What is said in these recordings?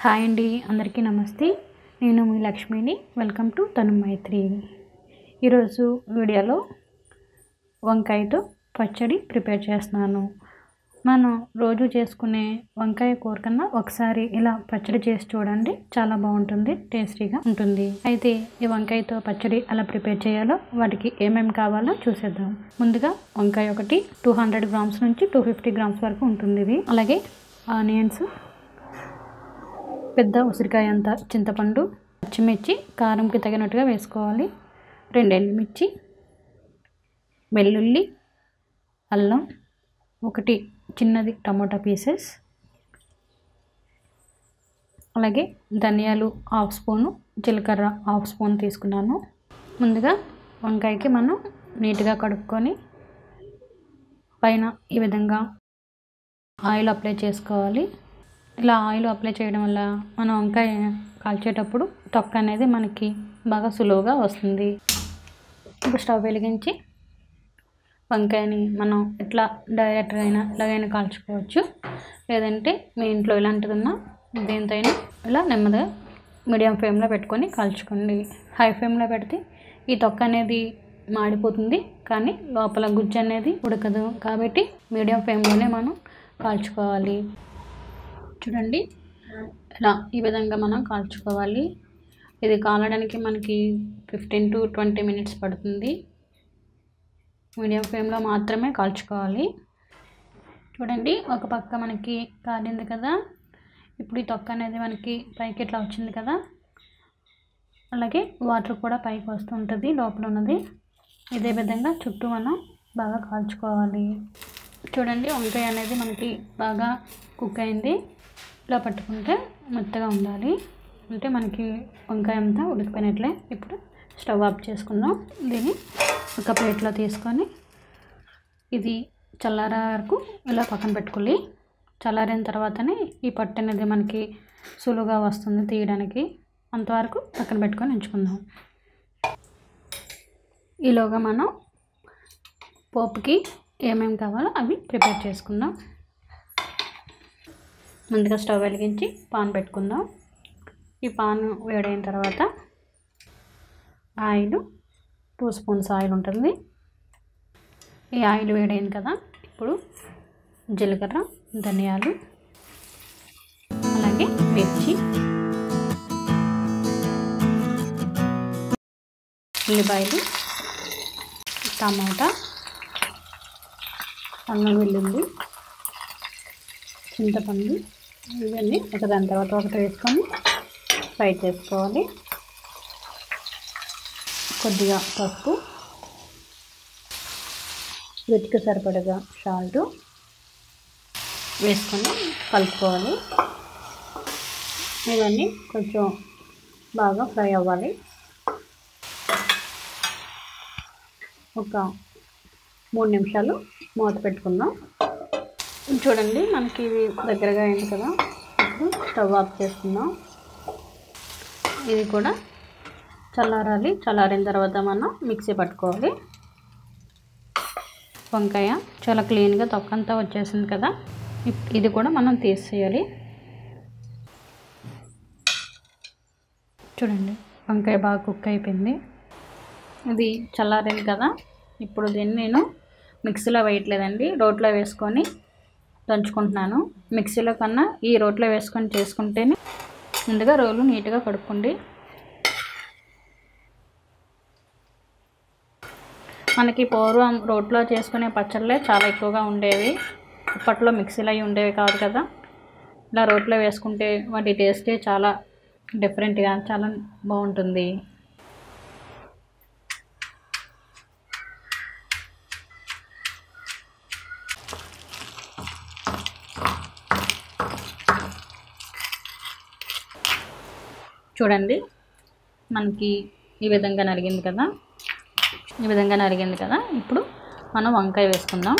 hi అండి అందరికీ నమస్తే నేను మీ లక్ష్మిని వెల్కమ్ టు తను మైత్రి ఈరోజు వీడియోలో వంకాయతో పచ్చడి ప్రిపేర్ చేస్తున్నాను మనం రోజు చేసుకునే వంకాయ కూర కన్నా ఒకసారి ఇలా పచ్చడి చేసి చూడండి చాలా బాగుంటుంది టేస్టీగా ఉంటుంది అయితే ఈ వంకాయతో పచ్చడి ఎలా ప్రిపేర్ చేయాలో వాటికి ఏమేమి కావాలో చూసేద్దాం ముందుగా వంకాయ ఒకటి టూ హండ్రెడ్ గ్రామ్స్ నుంచి టూ ఫిఫ్టీ గ్రామ్స్ వరకు ఉంటుంది ఇది అలాగే ఆనియన్స్ పెద్ద ఉసిరికాయ అంత చింతపండు పచ్చిమిర్చి కారంకి తగినట్టుగా వేసుకోవాలి రెండు ఎండుమిర్చి వెల్లుల్లి అల్లం ఒకటి చిన్నది టమోటా పీసెస్ అలాగే ధనియాలు హాఫ్ స్పూను జీలకర్ర హాఫ్ స్పూన్ తీసుకున్నాను ముందుగా వంకాయకి మనం నీట్గా కడుక్కొని పైన ఈ విధంగా ఆయిల్ అప్లై చేసుకోవాలి ఇలా ఆయిల్ అప్లై చేయడం వల్ల మనం వంకాయ కాల్చేటప్పుడు తొక్క అనేది మనకి బాగా సులువుగా వస్తుంది ఇప్పుడు స్టవ్ వెలిగించి వంకాయని మనం ఇట్లా డైరెక్ట్గా అయినా ఇలాగైనా కాల్చుకోవచ్చు లేదంటే మీ ఇంట్లో ఇలాంటిది ఉన్నా దేంతో అయినా ఇలా నెమ్మదిగా మీడియం ఫ్లేమ్లో పెట్టుకొని కాల్చుకోండి హై ఫ్లేమ్లో పెడితే ఈ తొక్క అనేది మాడిపోతుంది కానీ లోపల గుజ్జు అనేది ఉడకదు కాబట్టి మీడియం ఫ్లేమ్లోనే మనం కాల్చుకోవాలి చూడండి ఇలా ఈ విధంగా మనం కాల్చుకోవాలి ఇది కాలడానికి మనకి fifteen to twenty minutes medium మీడియం ఫ్లేమ్లో మాత్రమే కాల్చుకోవాలి చూడండి ఒక పక్క మనకి కాలింది కదా ఇప్పుడు ఈ తొక్క అనేది మనకి పైకి ఇట్లా వచ్చింది కదా అలాగే వాటర్ కూడా పైకి వస్తుంటుంది లోపల ఉన్నది ఇదే విధంగా చుట్టూ మనం బాగా కాల్చుకోవాలి చూడండి వంకాయ అనేది మనకి బాగా కుక్ అయింది ఇలా పట్టుకుంటే మెత్తగా ఉండాలి అంటే మనకి వంకాయ అంతా ఉడికిపోయినట్లే ఇప్పుడు స్టవ్ ఆఫ్ చేసుకుందాం దీన్ని ఒక ప్లేట్లో తీసుకొని ఇది చల్లారే వరకు ఇలా పక్కన పెట్టుకోవాలి చల్లారిన తర్వాతనే ఈ పట్టు అనేది మనకి సులువుగా వస్తుంది తీయడానికి అంతవరకు పక్కన పెట్టుకొని ఉంచుకుందాం ఈలోగా మనం పోపుకి ఏమేమి కావాలో అవి ప్రిపేర్ చేసుకుందాం ముందుగా స్టవ్ వెలిగించి పాన్ పెట్టుకుందాం ఈ పాన్ వేడైన తర్వాత ఆయిల్ టూ స్పూన్స్ ఆయిల్ ఉంటుంది ఈ ఆయిల్ వేడైంది కదా ఇప్పుడు జీలకర్ర ధనియాలు అలాగే మిర్చి ఉల్లిపాయలు టమాటా అల్లం వెల్లుల్లి చింతపండు ఇవన్నీ ఒకదాని తర్వాత ఒకటి వేసుకొని ఫ్రై చేసుకోవాలి కొద్దిగా పసుపు రుచికి సరిపడగా సాల్ట్ వేసుకొని కలుపుకోవాలి ఇవన్నీ కొంచెం బాగా ఫ్రై అవ్వాలి ఒక మూడు నిమిషాలు మూత పెట్టుకుందాం చూడండి మనకి ఇది దగ్గరగా అయింది కదా ఇప్పుడు స్టవ్ ఆఫ్ చేసుకుందాం ఇది కూడా చల్లారాలి చల్లారిన తర్వాత మనం మిక్సీ పట్టుకోవాలి వంకాయ చాలా క్లీన్గా తొక్కంతా వచ్చేసింది కదా ఇది కూడా మనం తీసేయాలి చూడండి వంకాయ బాగా కుక్ అయిపోయింది ఇది చల్లారింది కదా ఇప్పుడు దీన్ని నేను మిక్సీలో వేయట్లేదండి రోట్లో వేసుకొని దంచుకుంటున్నాను మిక్సీలో కన్నా ఈ రోట్లో వేసుకొని చేసుకుంటేనే ముందుగా రోలు నీట్గా కడుక్కోండి మనకి పూర్వం రోట్లో చేసుకునే పచ్చళ్ళే చాలా ఎక్కువగా ఉండేవి ఇప్పట్లో మిక్సీలో అవి ఉండేవి కాదు కదా ఇలా రోట్లో వేసుకుంటే వాటి టేస్టే చాలా డిఫరెంట్గా చాలా బాగుంటుంది చూడండి మనకి ఈ విధంగా నరిగింది కదా ఈ విధంగా నరిగింది కదా ఇప్పుడు మనం వంకాయ వేసుకుందాం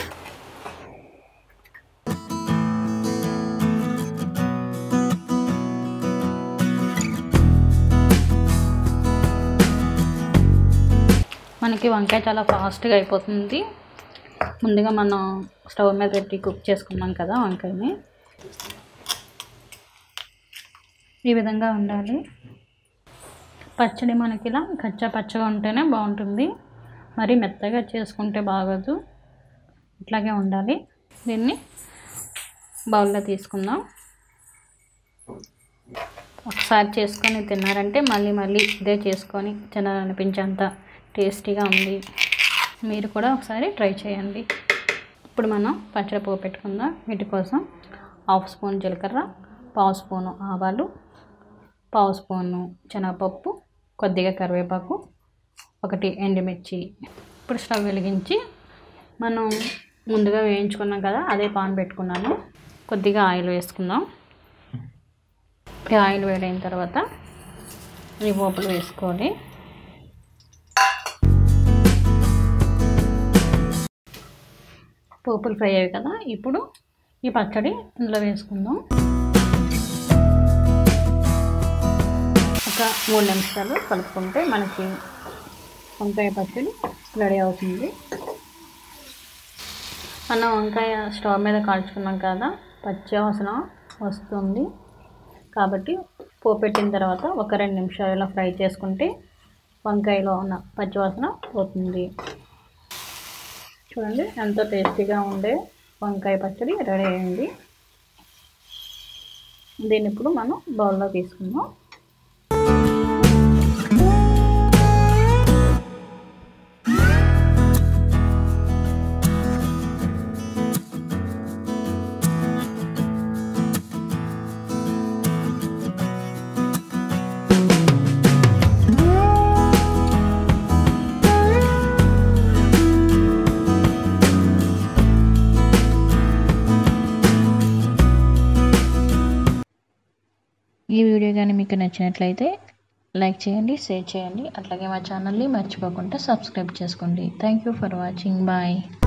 మనకి వంకాయ చాలా ఫాస్ట్గా అయిపోతుంది ముందుగా మనం స్టవ్ మీద పెట్టి కుక్ చేసుకున్నాం కదా వంకాయని ఈ విధంగా ఉండాలి పచ్చడి మనకి ఇలా కచ్చా పచ్చగా ఉంటేనే బాగుంటుంది మరి మెత్తగా చేసుకుంటే బాగోదు ఇట్లాగే ఉండాలి దీన్ని బౌల్లో తీసుకుందాం ఒకసారి చేసుకొని తిన్నారంటే మళ్ళీ మళ్ళీ ఇదే చేసుకొని తినాలనిపించేంత టేస్టీగా ఉంది మీరు కూడా ఒకసారి ట్రై చేయండి ఇప్పుడు మనం పచ్చడి పువ్వు పెట్టుకుందాం వీటి కోసం హాఫ్ స్పూన్ జీలకర్ర పావు స్పూను ఆవాలు పావు స్పూను శనగపప్పు కొద్దిగా కరివేపాకు ఒకటి ఎండుమిర్చి ఇప్పుడు స్టవ్ వెలిగించి మనం ముందుగా వేయించుకున్నాం కదా అదే పాన్ పెట్టుకున్నాను కొద్దిగా ఆయిల్ వేసుకుందాం ఈ ఆయిల్ వేడైన తర్వాత ఈ పోపులు వేసుకోవాలి పోపులు ఫ్రై అయ్యాయి కదా ఇప్పుడు ఈ పచ్చడి ఇందులో వేసుకుందాం ఒక మూడు నిమిషాలు కలుపుకుంటే మనకి వంకాయ పచ్చడి రెడీ అవుతుంది మనం వంకాయ స్టవ్ మీద కాల్చుకున్నాం కదా పచ్చి వాసన వస్తుంది కాబట్టి పోపెట్టిన తర్వాత ఒక రెండు నిమిషాలు ఇలా ఫ్రై చేసుకుంటే వంకాయలో ఉన్న పచ్చి వాసన పోతుంది చూడండి ఎంతో టేస్టీగా ఉండే వంకాయ పచ్చడి రెడీ అయింది దీన్ని ఇప్పుడు మనం బౌల్లో తీసుకుందాం ఈ వీడియో కానీ మీకు నచ్చినట్లయితే లైక్ చేయండి షేర్ చేయండి అట్లాగే మా ఛానల్ని మర్చిపోకుండా సబ్స్క్రైబ్ చేసుకోండి thank you for watching bye